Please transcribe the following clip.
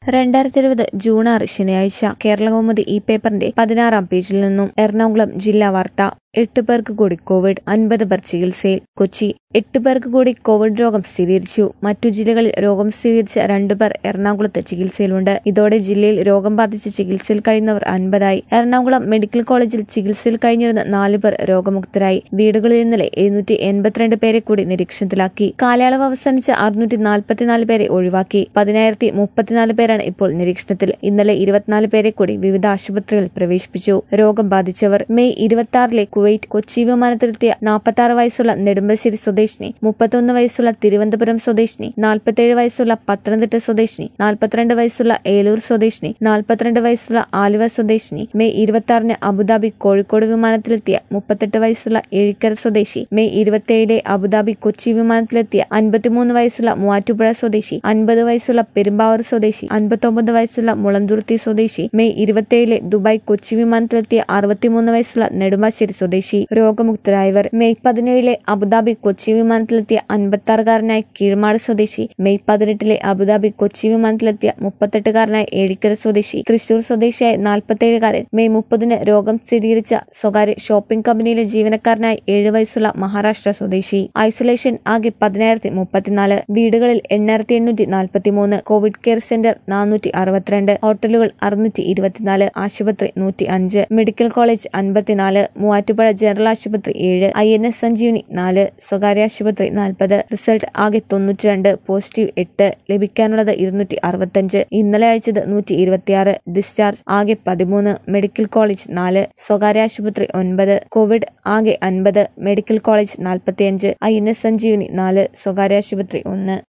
രണ്ടായിരത്തി ഇരുപത് ജൂൺ ആറ് ശനിയാഴ്ച കേരളകൗമുദി ഈ പേപ്പറിന്റെ പതിനാറാം പേജിൽ നിന്നും എറണാകുളം ജില്ലാ വാർത്ത എട്ട് പേർക്ക് കൂടി കോവിഡ് അൻപത് പേർ ചികിത്സയിൽ കൊച്ചി എട്ട് പേർക്ക് കൂടി കോവിഡ് രോഗം സ്ഥിരീകരിച്ചു മറ്റു ജില്ലകളിൽ രോഗം സ്ഥിരീകരിച്ച രണ്ടുപേർ എറണാകുളത്ത് ചികിത്സയിലുണ്ട് ഇതോടെ ജില്ലയിൽ രോഗം ബാധിച്ച് ചികിത്സയിൽ കഴിയുന്നവർ അൻപതായി എറണാകുളം മെഡിക്കൽ കോളേജിൽ ചികിത്സയിൽ കഴിഞ്ഞിരുന്ന നാല് പേർ രോഗമുക്തരായി വീടുകളിൽ ഇന്നലെ എഴുന്നൂറ്റി എൺപത്തിരണ്ട് പേരെ കൂടി നിരീക്ഷണത്തിലാക്കി കാലയളവ് അവസാനിച്ച അറുന്നൂറ്റി നാൽപ്പത്തിനാല് പേരെ ഒഴിവാക്കി പതിനായിരത്തി മുപ്പത്തിനാല് പേരാണ് ഇപ്പോൾ നിരീക്ഷണത്തിൽ ഇന്നലെ ഇരുപത്തിനാല് പേരെ കൂടി വിവിധ ആശുപത്രികളിൽ പ്രവേശിപ്പിച്ചു രോഗം ബാധിച്ചവർ മെയ് ഇരുപത്തി ആറിലെ കുവൈറ്റ് കൊച്ചി വിമാനത്തിലെത്തിയ നാൽപ്പത്തി ആറ് വയസ്സുള്ള നെടുമ്പശ്ശേരി സ്വദേശിനി മുപ്പത്തൊന്ന് വയസ്സുള്ള തിരുവനന്തപുരം സ്വദേശിനി നാൽപ്പത്തേഴ് വയസ്സുള്ള പത്തനംതിട്ട സ്വദേശിനി നാൽപ്പത്തിരണ്ട് വയസ്സുള്ള ഏലൂർ സ്വദേശിനി നാൽപ്പത്തിരണ്ട് വയസ്സുള്ള ആലുവ സ്വദേശിനി മെയ് ഇരുപത്തി ആറിന് അബുദാബി കോഴിക്കോട് വിമാനത്തിലെത്തിയ മുപ്പത്തെട്ട് വയസ്സുള്ള എഴിക്കര സ്വദേശി മെയ് ഇരുപത്തിയേഴിലെ അബുദാബി കൊച്ചി വിമാനത്തിലെത്തിയ അൻപത്തിമൂന്ന് വയസ്സുള്ള മൂവാറ്റുപുഴ സ്വദേശി അൻപത് വയസ്സുള്ള പെരുമ്പാവൂർ സ്വദേശി അൻപത്തൊമ്പത് വയസ്സുള്ള മുളന്തുരുത്തി സ്വദേശി മെയ് ഇരുപത്തിയേഴിലെ ദുബായ് കൊച്ചി വിമാനത്തിലെത്തിയ അറുപത്തിമൂന്ന് വയസ്സുള്ള നെടുമ്പാശ്ശേരി സ്വദേശി രോഗമുക്തരായവർ മെയ് പതിനേഴിലെ അബുദാബി കൊച്ചി വിമാനത്തിലെത്തിയ അൻപത്താറുകാരനായ കീഴ്മാട് സ്വദേശി മെയ് പതിനെട്ടിലെ അബുദാബി കൊച്ചി വിമാനത്തിലെത്തിയ മുപ്പത്തെട്ടുകാരനായ ഏഴിക്കര സ്വദേശി തൃശൂർ സ്വദേശിയായ നാൽപ്പത്തേഴുകാരൻ മെയ് മുപ്പതിന് രോഗം സ്ഥിരീകരിച്ച സ്വകാര്യ ഷോപ്പിംഗ് കമ്പനിയിലെ ജീവനക്കാരനായ ഏഴ് വയസ്സുള്ള മഹാരാഷ്ട്ര സ്വദേശി ഐസൊലേഷൻ ആകെ പതിനായിരത്തി മുപ്പത്തിനാല് വീടുകളിൽ എണ്ണായിരത്തി എണ്ണൂറ്റി നാൽപ്പത്തിമൂന്ന് കോവിഡ് കെയർ സെന്റർ നാനൂറ്റി അറുപത്തിരണ്ട് ഹോട്ടലുകൾ അറുന്നൂറ്റി ഇരുപത്തിനാല് ആശുപത്രി നൂറ്റി അഞ്ച് മെഡിക്കൽ കോളേജ് അൻപത്തിനാല് മൂവാറ്റുപുഴ ജനറൽ ആശുപത്രി ഏഴ് ഐ എൻ എസ് സഞ്ജീവനി നാല് സ്വകാര്യ ആശുപത്രി നാൽപ്പത് റിസൾട്ട് ആകെ തൊണ്ണൂറ്റിരണ്ട് പോസിറ്റീവ് എട്ട് ലഭിക്കാനുള്ളത് ഇരുന്നൂറ്റി അറുപത്തഞ്ച് ഇന്നലെ അയച്ചത് നൂറ്റി ഇരുപത്തിയാറ് ഡിസ്ചാർജ് ആകെ പതിമൂന്ന് മെഡിക്കൽ കോളേജ് നാല് സ്വകാര്യ ആശുപത്രി ഒൻപത് കോവിഡ് ആകെ അൻപത് മെഡിക്കൽ കോളേജ് നാൽപ്പത്തിയഞ്ച് ഐ എൻ എസ് സഞ്ജീവനി നാല് സ്വകാര്യ ആശുപത്രി ഒന്ന്